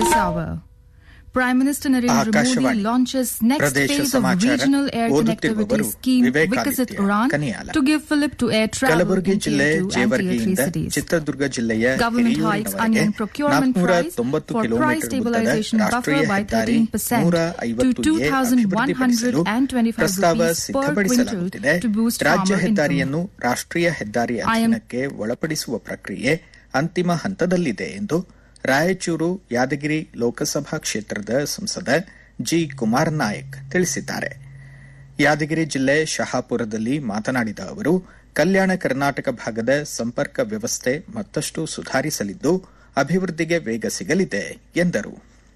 this hour. Prime Minister Narendra Modi Akashvani. launches next ಪ್ರದೇಶ phase of ಸಮಾಚಾರ. regional air connectivity ಓದುತ್ತಿರುವವರು scheme Vivekaditya Vikasit Uran ಕನಿಯಾಲ. to give fillip to air travel Kalaburagi in ಜಿಲ್ಲೆ tier 2 and tier 3 ಜೇವರ್ಗಿಯಿಂದ cities. Chitradurga ಜಿಲ್ಲೆಯ Government hikes ಹಿರಿಯೂರಿನವರೆಗೆ onion procurement ನಾಲ್ಕುನೂರ price ತೊಂಬತ್ತು for kilometre price ಉದ್ದದ stabilization buffer ರಾಷ್ಟ್ರೀಯ by ಹೆದ್ದಾರಿ 13% ನೂರ to ಐವತ್ತು ಎ ಅಭಿವೃದ್ಧಿಪಡಿಸಲು 2,125 ಪ್ರಸ್ತಾವ rupees per ಸಿದ್ಧಪಡಿಸಲಾಗುತ್ತಿದೆ quintal to boost ರಾಜ್ಯ farmer ಹೆದ್ದಾರಿಯನ್ನು ರಾಷ್ಟ್ರೀಯ ಹೆದ್ದಾರಿ I am- ಅಧೀನಕ್ಕೆ ಒಳಪಡಿಸುವ ಪ್ರಕ್ರಿಯೆ ಅಂತಿಮ ಹಂತದಲ್ಲಿದೆ ಎಂದು ರಾಯಚೂರು ಯಾದಗಿರಿ ಲೋಕಸಭಾ ಕ್ಷೇತ್ರದ ಸಂಸದ ಜಿ ಕುಮಾರ್ ನಾಯಕ್ ತಿಳಿಸಿದ್ದಾರೆ ಯಾದಗಿರಿ ಜಿಲ್ಲೆ ಶಹಾಪುರದಲ್ಲಿ ಮಾತನಾಡಿದ ಅವರು ಕಲ್ಯಾಣ ಕರ್ನಾಟಕ ಭಾಗದ ಸಂಪರ್ಕ ವ್ಯವಸ್ಥೆ ಮತ್ತಷ್ಟು ಸುಧಾರಿಸಲಿದ್ದು ಅಭಿವೃದ್ಧಿಗೆ ವೇಗ ಸಿಗಲಿದೆ ಎಂದರು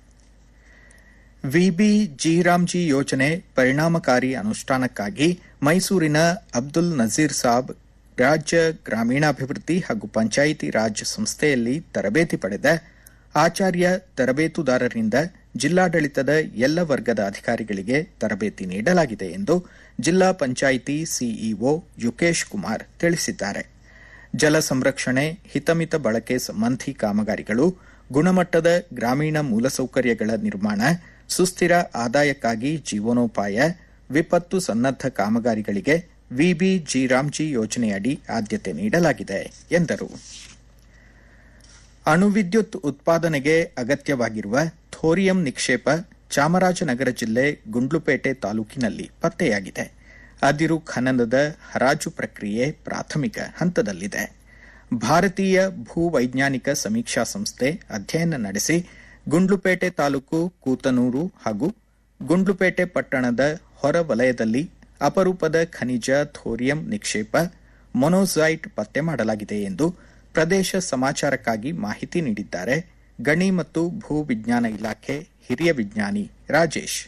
ವಿಬಿ ಜಿರಾಮ್ಜಿ ಯೋಜನೆ ಪರಿಣಾಮಕಾರಿ ಅನುಷ್ಠಾನಕ್ಕಾಗಿ ಮೈಸೂರಿನ ಅಬ್ದುಲ್ ನಜೀರ್ ಸಾಬ್ ರಾಜ್ಯ ಗ್ರಾಮೀಣಾಭಿವೃದ್ಧಿ ಹಾಗೂ ಪಂಚಾಯಿತಿ ರಾಜ್ ಸಂಸ್ಥೆಯಲ್ಲಿ ತರಬೇತಿ ಪಡೆದ ಆಚಾರ್ಯ ತರಬೇತುದಾರರಿಂದ ಜಿಲ್ಲಾಡಳಿತದ ಎಲ್ಲ ವರ್ಗದ ಅಧಿಕಾರಿಗಳಿಗೆ ತರಬೇತಿ ನೀಡಲಾಗಿದೆ ಎಂದು ಜಿಲ್ಲಾ ಪಂಚಾಯಿತಿ ಸಿಇಒ ಯುಕೇಶ್ ಕುಮಾರ್ ತಿಳಿಸಿದ್ದಾರೆ ಜಲ ಸಂರಕ್ಷಣೆ ಹಿತಮಿತ ಬಳಕೆ ಸಂಬಂಧಿ ಕಾಮಗಾರಿಗಳು ಗುಣಮಟ್ಟದ ಗ್ರಾಮೀಣ ಮೂಲಸೌಕರ್ಯಗಳ ನಿರ್ಮಾಣ ಸುಸ್ಥಿರ ಆದಾಯಕ್ಕಾಗಿ ಜೀವನೋಪಾಯ ವಿಪತ್ತು ಸನ್ನದ್ಧ ಕಾಮಗಾರಿಗಳಿಗೆ ವಿಬಿ ಜಿರಾಮ್ಜಿ ಯೋಜನೆಯಡಿ ಆದ್ಯತೆ ನೀಡಲಾಗಿದೆ ಎಂದರು ಅಣುವಿದ್ಯುತ್ ಉತ್ಪಾದನೆಗೆ ಅಗತ್ಯವಾಗಿರುವ ಥೋರಿಯಂ ನಿಕ್ಷೇಪ ಚಾಮರಾಜನಗರ ಜಿಲ್ಲೆ ಗುಂಡ್ಲುಪೇಟೆ ತಾಲೂಕಿನಲ್ಲಿ ಪತ್ತೆಯಾಗಿದೆ ಅದಿರು ಖನನದ ಹರಾಜು ಪ್ರಕ್ರಿಯೆ ಪ್ರಾಥಮಿಕ ಹಂತದಲ್ಲಿದೆ ಭಾರತೀಯ ಭೂವೈಜ್ಞಾನಿಕ ಸಮೀಕ್ಷಾ ಸಂಸ್ಥೆ ಅಧ್ಯಯನ ನಡೆಸಿ ಗುಂಡ್ಲುಪೇಟೆ ತಾಲೂಕು ಕೂತನೂರು ಹಾಗೂ ಗುಂಡ್ಲುಪೇಟೆ ಪಟ್ಟಣದ ಹೊರ ವಲಯದಲ್ಲಿ ಅಪರೂಪದ ಖನಿಜ ಥೋರಿಯಂ ನಿಕ್ಷೇಪ ಮೊನೋಸೈಟ್ ಪತ್ತೆ ಮಾಡಲಾಗಿದೆ ಎಂದು ಪ್ರದೇಶ ಸಮಾಚಾರಕ್ಕಾಗಿ ಮಾಹಿತಿ ನೀಡಿದ್ದಾರೆ ಗಣಿ ಮತ್ತು ಭೂ ವಿಜ್ಞಾನ ಇಲಾಖೆ ಹಿರಿಯ ವಿಜ್ಞಾನಿ ರಾಜೇಶ್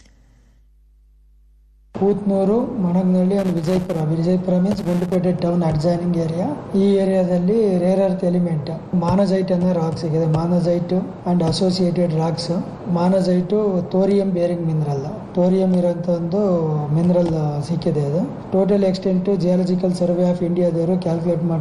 ಕೂತ್ನೂರು ಮಣಗ್ನಳ್ಳಿ and Vijayapura Vijayapura means Gundlupete town adjoining area ಈ ಏರಿಯಾದಲ್ಲಿ ರೇರ್ ಅರ್ತ್ ಎಲಿಮೆಂಟ್ ಮಾನಜೈಟ್ ಅನ್ನೋ ರಾಕ್ ಸಿಗಿದೆ monazite and associated rocks monazite thorium bearing mineral thorium ಇರೋಂಥ ಒಂದು ಮಿನರಲ್ ಸಿಕ್ಕಿದೆ ಅದು total extent geological survey of ಇಂಡಿಯಾದವರು ಕ್ಯಾಲ್ಕುಲೇಟ್ ಮಾಡಿ